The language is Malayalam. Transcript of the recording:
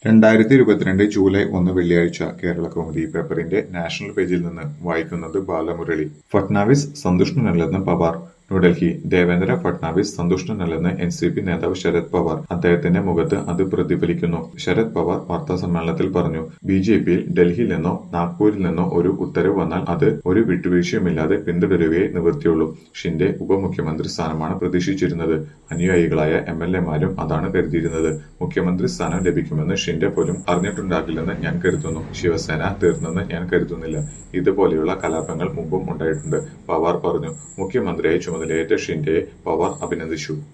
രണ്ടായിരത്തി ഇരുപത്തിരണ്ട് ജൂലൈ ഒന്ന് വെള്ളിയാഴ്ച കേരള കൗമുദി പേപ്പറിന്റെ നാഷണൽ പേജിൽ നിന്ന് വായിക്കുന്നത് ബാലമുരളി ഫട്നാവിസ് സന്തുഷ്ടനല്ലെന്ന് പവാർ ന്യൂഡൽഹി ദേവേന്ദ്ര ഫട്നാവിസ് സന്തുഷ്ടനല്ലെന്ന് എൻ സി പി നേതാവ് ശരത് പവാർ അദ്ദേഹത്തിന്റെ മുഖത്ത് അത് പ്രതിഫലിക്കുന്നു ശരത് പവാർ വാർത്താസമ്മേളനത്തിൽ പറഞ്ഞു ബി ജെ പിയിൽ ഡൽഹിയിൽ നിന്നോ നാഗ്പൂരിൽ നിന്നോ ഒരു ഉത്തരവ് വന്നാൽ അത് ഒരു വിട്ടുവീഴ്ചയുമില്ലാതെ പിന്തുടരുകയേ നിവൃത്തിയുള്ളൂ ഷിൻഡെ ഉപമുഖ്യമന്ത്രി സ്ഥാനമാണ് പ്രതീക്ഷിച്ചിരുന്നത് അനുയായികളായ എം എൽ എമാരും അതാണ് കരുതിയിരുന്നത് മുഖ്യമന്ത്രി സ്ഥാനം ലഭിക്കുമെന്ന് ഷിൻഡെ പോലും അറിഞ്ഞിട്ടുണ്ടാകില്ലെന്ന് ഞാൻ കരുതുന്നു ശിവസേന തീർന്നെന്ന് ഞാൻ കരുതുന്നില്ല ഇതുപോലെയുള്ള കലാപങ്ങൾ മുമ്പും ഉണ്ടായിട്ടുണ്ട് പവാർ പറഞ്ഞു മുഖ്യമന്ത്രിയായി ചുമതലയേറ്റ ഷിൻഡെയെ പവാർ അഭിനന്ദിച്ചു